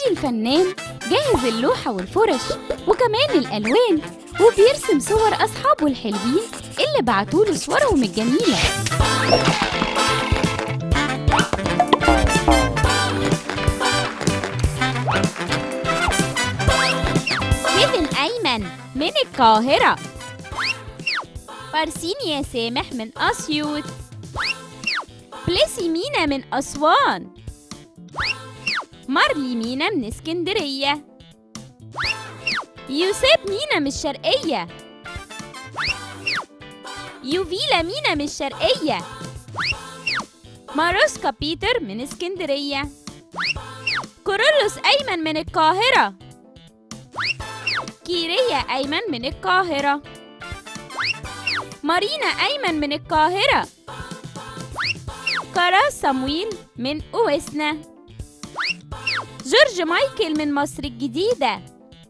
الفنان جهز اللوحة والفرش وكمان الألوان وبيرسم صور أصحابه الحلوين اللي بعتوله صورهم الجميلة كيفن أيمن من القاهرة بارسين يا سامح من أسيوط بليسي مينا من أسوان مارلي مينا من اسكندرية يوسف مينا من الشرقية يوفيلا مينا من الشرقية ماروسكا بيتر من اسكندرية كورولوس أيمن من القاهرة كيريا أيمن من القاهرة مارينا أيمن من القاهرة كراس صمويل من أوسنا جورج مايكل من مصر الجديدة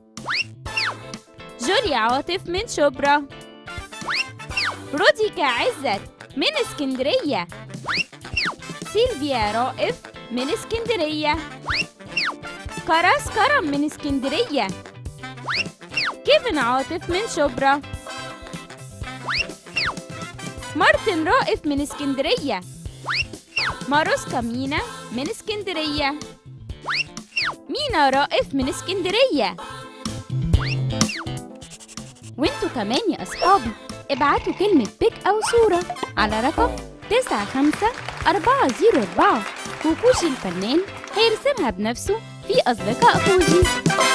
جولي عاطف من شبرا روديكا عزت من اسكندرية سيلفيا رائف من اسكندرية كراس كرم من اسكندرية كيفن عاطف من شبرا مارتن رائف من اسكندرية ماروسكا مينا من اسكندرية مينا رائف من اسكندرية وانتوا كمان يا أصحابي ابعتوا كلمة بيك أو صورة على رقم تسعة خمسة أربعة زيرو أربعة وكوشي الفنان هيرسمها بنفسه في أصدقاء كوجي